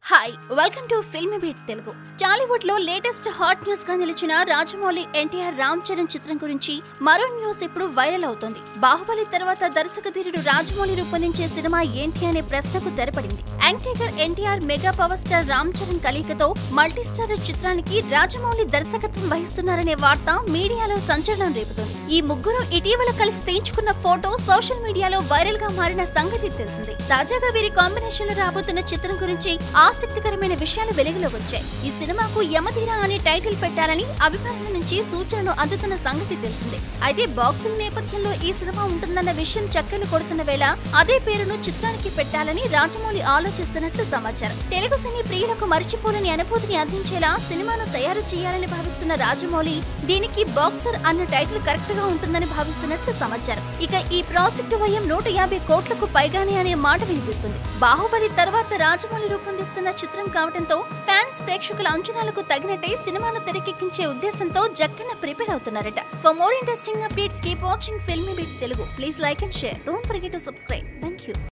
hi welcome to film beat Telugu Tollywood లో latest hot news గా నిలిచిన రాజమౌళి ఎన్టీఆర్ రామ్ చరణ్ చిత్రం గురించి మరో న్యూస్ ఇప్పుడు వైరల్ అవుతోంది బాహుబలి తర్వాత దర్శక ధీరుడు రాజమౌళి రూపొందించే సినిమా ఏంటి అనే ప్రశ్నకు తెరపడింది young tiger NTR mega power star Ram Charan కలయికతో మల్టీ స్టార్ చిత్రానికి రాజమౌళి దర్శకత్వం వహిస్తున్నారనే వార్త మీడియాలో సంచలనం రేపుతోంది ఈ ముగ్గురు ఇటీవల కలిసి తీయించుకున్న ఫోటో సోషల్ మీడియాలో వైరల్ గా మారిన సంగతి తెలిసిందే తాజాగా వీరి కాంబినేషన్ లో రాబోతున్న చిత్రం గురించి ఆసక్తికరమైన విషయాలు వెలుగులోకి వచ్చాయి ఈ సినిమాకు యమధీర అనే టైటిల్ పెట్టాలని అభిమానుల నుంచి సూచనలు అందుతున్న సంగతి తెలిసిందే అయితే బాక్సింగ్ నేపథ్యంలో ఈ సినిమా ఉంటుందన్న విషయం చక్కర్లు కొడుతున్న వేళ అదే పేరును చిత్రానికి పెట్టాలని రాజమౌళి ఆలోచిస్తున్నట్లు సమాచారం తెలుగు సినీ ప్రియులకు మరిచిపోలేని అనుభూతిని అందించేలా సినిమాను తయారు చేయాలని భావిస్తున్న రాజమౌళి దీనికి బాక్సర్ అన్న టైటిల్ కరెక్ట్ గా ఉంటుందని భావిస్తున్నట్లు సమాచారం ఇక ఈ ప్రాజెక్టు వ్యయం నూట యాభై కోట్లకు పైగానే అనే మాట వినిపిస్తుంది బాహుబలి తర్వాత రాజమౌళి రూపొందిస్తున్న చిత్రం కావడంతో ఫ్యాన్స్ ప్రేక్షకుల అంచనాలకు తగినట్టే సినిమాను తెరకెక్కించే ఉద్దేశంతో జక్కన ప్రిపేర్ అవుతున్నారట for more interesting updates keep watching film bit Telugu please like and share don't forget to subscribe thank you